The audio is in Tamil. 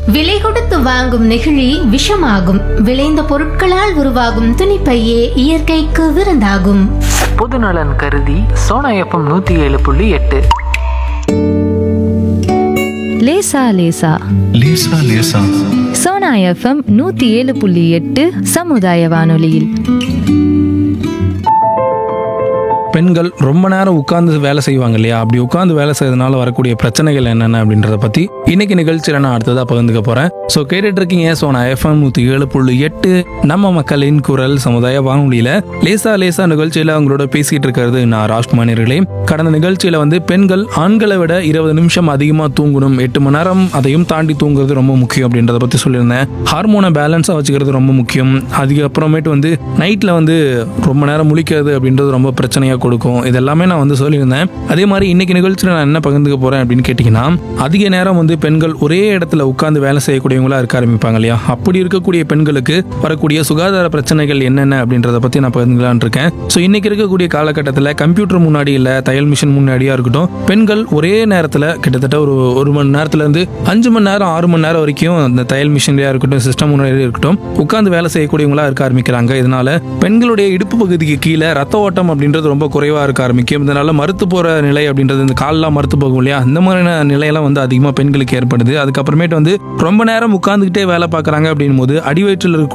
விலை கொடுத்து வாங்கும் நெகிழி விஷமாகும் விளைந்த பொருட்களால் உருவாகும் துணிப்பையே இயற்கைக்கு விருந்தாகும் பொதுநலன் கருதி சோனா எஃப்எம் நூற்றி ஏழு புள்ளி எட்டு லேசா லேசா லேசா லேசா சோனா எஃப்எம் நூத்தி ஏழு புள்ளி எட்டு சமுதாய வானொலியில் பெண்கள் ரொம்ப நேரம் உட்கார்ந்து வேலை செய்வாங்க இல்லையா அப்படி உட்கார்ந்து வேலை செய்யறதுனால வரக்கூடிய பிரச்சனைகள் என்னென்ன அப்படின்றத பத்தி இன்னைக்கு நிகழ்ச்சியில நான் அடுத்ததா பகிர்ந்துக்க போறேன் ஸோ கேட்டுட்டு இருக்கீங்க ஸோ நான் எஃப்எம் நூத்தி ஏழு புள்ளி எட்டு நம்ம மக்களின் குரல் சமுதாய வானொலியில லேசா லேசா நிகழ்ச்சியில அவங்களோட பேசிட்டு இருக்கிறது நான் ராஜ்குமார் நேயர்களே கடந்த நிகழ்ச்சியில வந்து பெண்கள் ஆண்களை விட இருபது நிமிஷம் அதிகமா தூங்கணும் எட்டு மணி நேரம் அதையும் தாண்டி தூங்குறது ரொம்ப முக்கியம் அப்படின்றத பத்தி சொல்லியிருந்தேன் ஹார்மோனை பேலன்ஸா வச்சுக்கிறது ரொம்ப முக்கியம் அதுக்கப்புறமேட்டு வந்து நைட்ல வந்து ரொம்ப நேரம் முழிக்கிறது அப்படின்றது ரொம்ப பிரச்சனையா கொடுக்கும் இதெல்லாமே நான் வந்து சொல்லியிருந்தேன் அதே மாதிரி இன்னைக்கு நிகழ்ச்சியில் நான் என்ன பகிர்ந்துக்க போறேன் அப்படின்னு கேட்டிங்கன்னா அதிக நேரம் வந்து பெண்கள் ஒரே இடத்துல உட்கார்ந்து வேலை செய்யக்கூடியவங்களா இருக்க ஆரம்பிப்பாங்க இல்லையா அப்படி இருக்கக்கூடிய பெண்களுக்கு வரக்கூடிய சுகாதார பிரச்சனைகள் என்னென்ன அப்படின்றத பத்தி நான் பகிர்ந்துக்கலாம்னு இருக்கேன் ஸோ இன்னைக்கு இருக்கக்கூடிய காலகட்டத்தில் கம்ப்யூட்டர் முன்னாடி இல்லை தையல் மிஷின் முன்னாடியா இருக்கட்டும் பெண்கள் ஒரே நேரத்தில் கிட்டத்தட்ட ஒரு ஒரு மணி நேரத்துல இருந்து அஞ்சு மணி நேரம் ஆறு மணி நேரம் வரைக்கும் அந்த தையல் மிஷின்லயா இருக்கட்டும் சிஸ்டம் முன்னாடி இருக்கட்டும் உட்கார்ந்து வேலை செய்யக்கூடியவங்களா இருக்க ஆரம்பிக்கிறாங்க இதனால பெண்களுடைய இடுப்பு பகுதிக்கு கீழே ரத்த ஓட்டம் அப்படின்றது ரொம்ப குறைவா இருக்க ஆரம்பிக்கும் இதனால மறுத்து போற நிலை அப்படின்றது இந்த கால்லாம் மறுத்து போகும் இல்லையா அந்த மாதிரியான நிலையெல்லாம் வந்து அதிகமாக பெண்களுக்கு ஏற்படுது அதுக்கப்புறமேட்டு வந்து ரொம்ப நேரம் உட்கார்ந்துக்கிட்டே வேலை பார்க்குறாங்க அப்படின் போது அடிவயிற்றில் இருக்கக்கூடிய